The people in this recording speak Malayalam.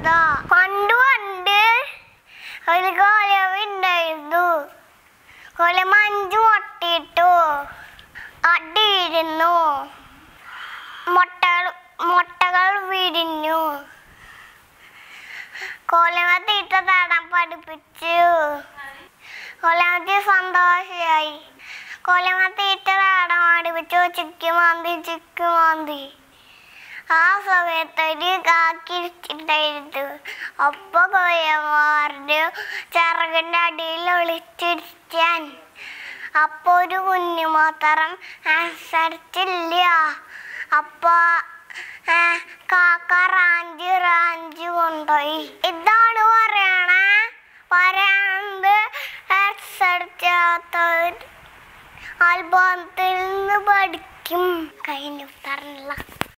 കഥ പണ്ട് പണ്ട് ഒരു കോലമുണ്ടായിരുന്നു കോലം അഞ്ച് മുട്ടയിട്ടു അടിയിരുന്നു മുട്ടകൾ മുട്ടകൾ വിരിഞ്ഞു കോലമ തീറ്റ തടാൻ പഠിപ്പിച്ചു കോലമത്തി സന്തോഷമായി കോലമ തീറ്റ തടാൻ പഠിപ്പിച്ചു ചിക്കി മാന്തി ചിക്കി മാന്തി ആ സമയത്ത് ഒരു കാക്കിരിച്ചിട്ടായിരുന്നു അപ്പൊ കോയമാരുടെ ചിറകിന്റെ അടിയിൽ ഒളിച്ചിരിക്കാൻ അപ്പൊ ഒരു കുഞ്ഞു മാത്രം അനുസരിച്ചില്ല അപ്പൊ ആ, കാക്ക റാഞ്ചി റാഞ്ചി കൊണ്ടുപോയി ഇതാണ് പറയണേ പറയാണ്ട് അനുസരിച്ചാത്തവർ ആൽബത്തിൽ നിന്ന് പഠിക്കും കഴിഞ്ഞു പറഞ്ഞില്ല